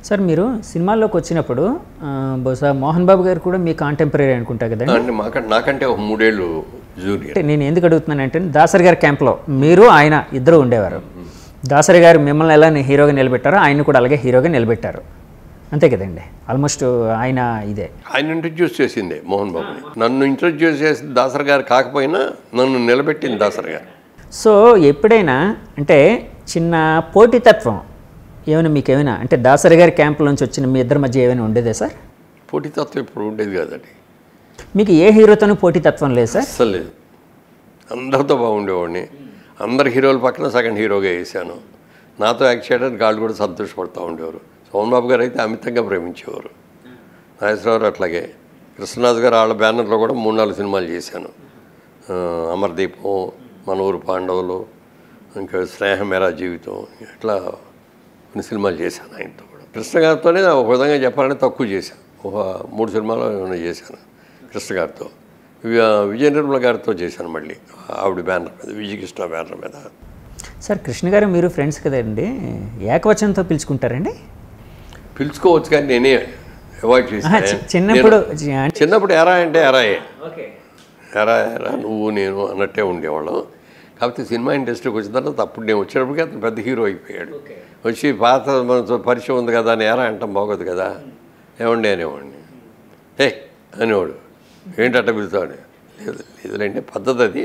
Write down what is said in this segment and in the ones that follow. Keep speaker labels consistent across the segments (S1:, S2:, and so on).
S1: Sir మీరు సినిమాల్లోకి వచ్చినప్పుడు ఆ, బహుశా మోహన్ బాబు గారు కూడా మీ కాంటెంపరీ అనుకుంటా కదండి
S2: అంటే మాకంటే నాకంటే ఒక మూడేళ్ళు జూనియర్
S1: అంటే నేను ఎందుకు అడుగుతున్నానంటే దాసరి గారి క్యాంప్లో మీరు ఆయన ఇద్దరు ఉండేవారు దాసరి గారు మిమ్మల్ని ఎలా హీరోగా నిలబెట్టారో ఆయన కూడా అలాగే హీరోగా నిలబెట్టారు అంతే కదండి ఆల్మోస్ట్ ఆయన ఇదే
S2: ఆయన ఇంట్రడ్యూస్ చేసిందే మోహన్ బాబుని నన్ను ఇంట్రడ్యూస్ చేసింది దాసర్ గారు కాకపోయినా నన్ను నిలబెట్టింది దాసర్ గారు
S1: సో ఎప్పుడైనా అంటే చిన్న పోటీతత్వం ఏమైనా మీకు ఏమైనా అంటే దాసరి గారి క్యాంప్ నుంచి వచ్చిన మీ ఇద్దరి మధ్య ఏమైనా ఉండేదే సార్
S2: పోటీతత్వం ఇప్పుడు ఉండేది కాదండి
S1: మీకు ఏ హీరోతోనూ పోటీతత్వం లేదు సార్
S2: అస్సలు లేదు అందరితో బాగుండేవాడిని అందరు హీరోల పక్కన సెకండ్ హీరోగా వేసాను నాతో యాక్ట్ చేయడానికి వాళ్ళు కూడా సంతోషపడుతూ ఉండేవారు సోమన్ బాబు గారు అయితే అమితంగా ప్రేమించేవారు నాగేశ్వరరావు అట్లాగే కృష్ణరాజు గారు వాళ్ళ బ్యానర్లో కూడా మూడు నాలుగు సినిమాలు చేశాను ఆ, అమర్దీపం మన ఊరు పాండవులు ఇంకా స్నేహం మేరా జీవితం ఇట్లా కొన్ని సినిమాలు చేశాను ఆయనతో కూడా కృష్ణ గారితోనే ఒక విధంగా చెప్పాలంటే తక్కువ చేశాను ఒక మూడు సినిమాలు ఏమైనా చేశాను కృష్ణ గారితో వి- విజయ నిర్మల గారితో చేశాను మళ్ళీ ఆవిడ బ్యానర్ మీద విజయకృష్ణ బ్యానర్ మీద
S1: సార్ కృష్ణ గారు మీరు ఫ్రెండ్స్ కదండి ఏకవచనంతో పిలుచుకుంటారండి
S2: పిలుచుకోవచ్చు కానీ నేనే అవాయిడ్
S1: ఆహా,
S2: చేశాను
S1: చి- చిన్నప్పుడు
S2: నేను- చిన్నప్పుడు ఎరా అంటే ఎరాయే
S1: ఓకే
S2: ఎరా ఎరా నువ్వు నేను అన్నట్టే ఉండేవాళ్ళం కాకపోతే సినిమా ఇండస్ట్రీకి వచ్చిన తర్వాత అప్పుడు నేను వచ్చినప్పటికీ అతను పెద్ద హీరో అయిపోయాడు వచ్చి పాత మనతో పరిచయం ఉంది కదా అని ఎరా అంటాం బాగోదు కదా ఏమండి అనేవాడిని ఏ అనేవాడు ఏంటట్ట పిలుతాడు లేదు లేదులేండి పద్ధతి అది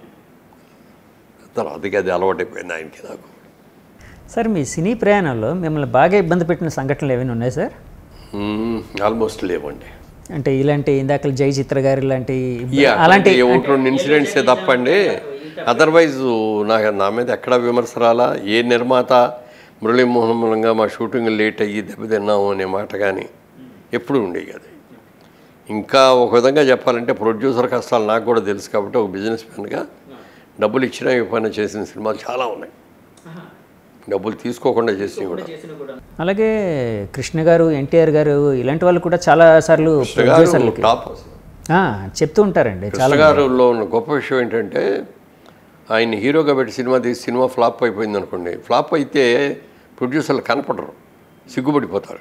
S2: తర్వాతకి అది అలవాటైపోయింది ఆయనకి నాకు
S1: సార్ మీ సినీ ప్రయాణంలో మిమ్మల్ని బాగా ఇబ్బంది పెట్టిన సంఘటనలు ఏమైనా ఉన్నాయి సార్
S2: ఆల్మోస్ట్ లేవండి
S1: అంటే ఇలాంటి ఇందాక జై చిత్ర గారు ఇలాంటి ఇబ్బ-
S2: యా,
S1: అలాంటి
S2: అంటే ఒకటి రెండు ఇన్సిడెంట్సే తప్పండి అదర్వైజ్ నాకు నా మీద ఎక్కడ విమర్శ రాలా ఏ నిర్మాత మురళీమోహన్ మూలంగా మా షూటింగ్ లేట్ అయ్యి దెబ్బతిన్నాము అనే మాట కానీ ఎప్పుడు ఉండేవి అది ఇంకా ఒక విధంగా చెప్పాలంటే ప్రొడ్యూసర్ కష్టాలు నాకు కూడా తెలుసు కాబట్టి ఒక బిజినెస్ మ్యాన్గా డబ్బులు ఇచ్చినా ఇవ్వకపోయినా చేసిన సినిమాలు చాలా ఉన్నాయి డబ్బులు తీసుకోకుండా చేసినవి కూడా
S1: అలాగే కృష్ణ గారు ఎన్టీఆర్ గారు ఇలాంటి వాళ్ళు కూడా చాలా సార్లు
S2: కృష్ణ గారు
S1: ప్రొడ్యూసర్లకి
S2: టాప్ అసలు
S1: ఆ, చెప్తూ ఉంటారండి చాలా
S2: కృష్ణ గారులో ఉన్న గొప్ప విషయం ఏంటంటే ఆయన హీరోగా పెట్టి సినిమా తీసి సినిమా ఫ్లాప్ అయిపోయింది అనుకోండి ఫ్లాప్ అయితే ప్రొడ్యూసర్లు కనపడరు సిగ్గుపడిపోతారు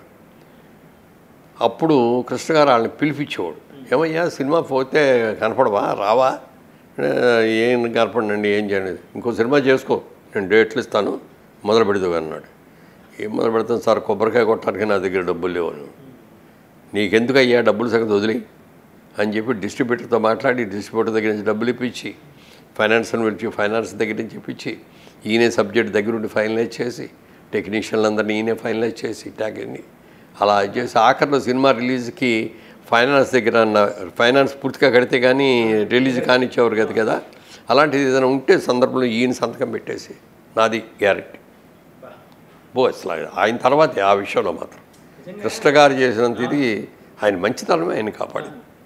S2: అప్పుడు కృష్ణ గారు వాళ్ళని పిలిపించేవాడు ఏమయ్యా సినిమా పోతే కనపడవా రావా "ఏ, ఏం కనపడండి ఏం చేయండి ఇంకో సినిమా చేసుకో నేను డేట్లు ఇస్తాను మొదలు పెడతావు అన్నాడు ఏం మొదలు పెడతాను సార్ కొబ్బరికాయ కొట్టడానికి నా దగ్గర డబ్బులు లేవు అన్నాడు. నీకెందుకు అయ్యా డబ్బులు సంగతి వదిలి అని చెప్పి డిస్ట్రిబ్యూటర్తో మాట్లాడి డిస్ట్రిబ్యూటర్ దగ్గర నుంచి డబ్బులు ఇప్పించి ఫైనాన్స్ అని పిలిచి ఫైనాన్స్ దగ్గర నుంచి ఇప్పించి ఈయనే సబ్జెక్ట్ దగ్గర ఉండి ఫైనలైజ్ చేసి టెక్నీషియన్లందరినీ ఈయనే ఫైనలైజ్ చేసి ట్యాగ్ని అలా చేసి ఆఖరిలో సినిమా రిలీజ్కి ఫైనాన్స్ దగ్గర నా- ఫైనాన్స్ పూర్తిగా కడితే కానీ రిలీజ్ కానిచ్చేవారు కదా కదా అలాంటిది ఏదైనా ఉంటే సందర్భంలో ఈయన సంతకం పెట్టేసి నాది గ్యారెంటీ బో అసలు ఆయన తర్వాతే ఆ విషయంలో మాత్రం కృష్ణ గారు చేసినంత ఇది ఆయన మంచితనమే ఆయన కాపాడింది